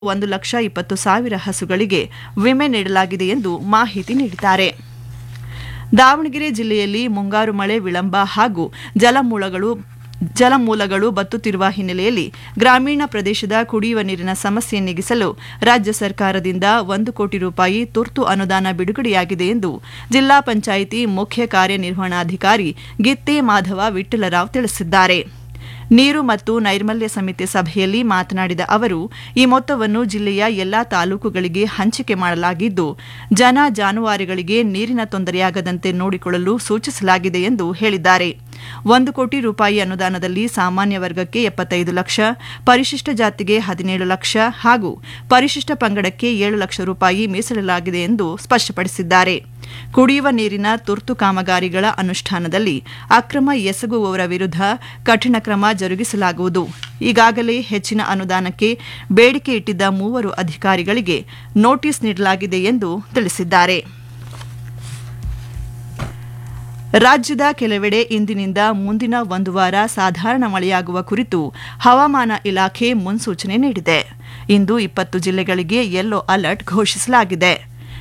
ಒಂದು ಲಕ್ಷ ಇಪ್ಪತ್ತು ಸಾವಿರ ಹಸುಗಳಿಗೆ ವಿಮೆ ನೀಡಲಾಗಿದೆ ಎಂದು ಮಾಹಿತಿ ನೀಡಿದ್ದಾರೆ ದಾವಣಗೆರೆ ಜಿಲ್ಲೆಯಲ್ಲಿ ಮುಂಗಾರು ಮಳೆ ವಿಳಂಬ ಹಾಗೂ ಜಲಮೂಲಗಳು ಜಲಮೂಲಗಳು ಬತ್ತುತ್ತಿರುವ ಹಿನ್ನೆಲೆಯಲ್ಲಿ ಗ್ರಾಮೀಣ ಪ್ರದೇಶದ ಕುಡಿಯುವ ನೀರಿನ ಸಮಸ್ಯೆ ನೀಗಿಸಲು ರಾಜ್ಯ ಸರ್ಕಾರದಿಂದ ಒಂದು ಕೋಟಿ ರೂಪಾಯಿ ತುರ್ತು ಅನುದಾನ ಬಿಡುಗಡೆಯಾಗಿದೆ ಎಂದು ಜಿಲ್ಲಾ ಪಂಚಾಯಿತಿ ಮುಖ್ಯ ಕಾರ್ಯನಿರ್ವಹಣಾಧಿಕಾರಿ ಗಿತ್ತಿ ಮಾಧವ ವಿಠ್ಠಲರಾವ್ ತಿಳಿಸಿದ್ದಾರೆ ನೀರು ಮತ್ತು ನೈರ್ಮಲ್ಯ ಸಮಿತಿ ಸಭೆಯಲ್ಲಿ ಮಾತನಾಡಿದ ಅವರು ಈ ಮೊತ್ತವನ್ನು ಜಿಲ್ಲೆಯ ಎಲ್ಲಾ ತಾಲೂಕುಗಳಿಗೆ ಹಂಚಿಕೆ ಮಾಡಲಾಗಿದ್ದು ಜನ ಜಾನುವಾರುಗಳಿಗೆ ನೀರಿನ ತೊಂದರೆಯಾಗದಂತೆ ನೋಡಿಕೊಳ್ಳಲು ಸೂಚಿಸಲಾಗಿದೆ ಎಂದು ಹೇಳಿದ್ದಾರೆ ಒಂದು ಕೋಟಿ ರೂಪಾಯಿ ಅನುದಾನದಲ್ಲಿ ಸಾಮಾನ್ಯ ವರ್ಗಕ್ಕೆ ಎಪ್ಪತ್ತೈದು ಲಕ್ಷ ಪರಿಶಿಷ್ಟ ಜಾತಿಗೆ ಹದಿನೇಳು ಲಕ್ಷ ಹಾಗೂ ಪರಿಶಿಷ್ಟ ಪಂಗಡಕ್ಕೆ ಏಳು ಲಕ್ಷ ರೂಪಾಯಿ ಮೀಸಲಿಡಲಾಗಿದೆ ಎಂದು ಸ್ಪಷ್ಟಪಡಿಸಿದ್ದಾರೆ ಕುಡಿಯುವ ನೀರಿನ ತುರ್ತು ಕಾಮಗಾರಿಗಳ ಅನುಷ್ಠಾನದಲ್ಲಿ ಅಕ್ರಮ ಎಸಗುವವರ ವಿರುದ್ಧ ಕಠಿಣ ಕ್ರಮ ಜರುಗಿಸಲಾಗುವುದು ಈಗಾಗಲೇ ಹೆಚ್ಚಿನ ಅನುದಾನಕ್ಕೆ ಬೇಡಿಕೆ ಇಟ್ಟಿದ್ದ ಮೂವರು ಅಧಿಕಾರಿಗಳಿಗೆ ನೋಟಿಸ್ ನೀಡಲಾಗಿದೆ ಎಂದು ತಿಳಿಸಿದ್ದಾರೆ ರಾಜ್ಯದ ಕೆಲವೆಡೆ ಇಂದಿನಿಂದ ಮುಂದಿನ ಒಂದು ವಾರ ಸಾಧಾರಣ ಮಳೆಯಾಗುವ ಕುರಿತು ಹವಾಮಾನ ಇಲಾಖೆ ಮುನ್ಸೂಚನೆ ನೀಡಿದೆ ಇಂದು ಇಪ್ಪತ್ತು ಜಿಲ್ಲೆಗಳಿಗೆ ಯೆಲ್ಲೋ ಅಲರ್ಟ್ ಘೋಷಿಸಲಾಗಿದೆ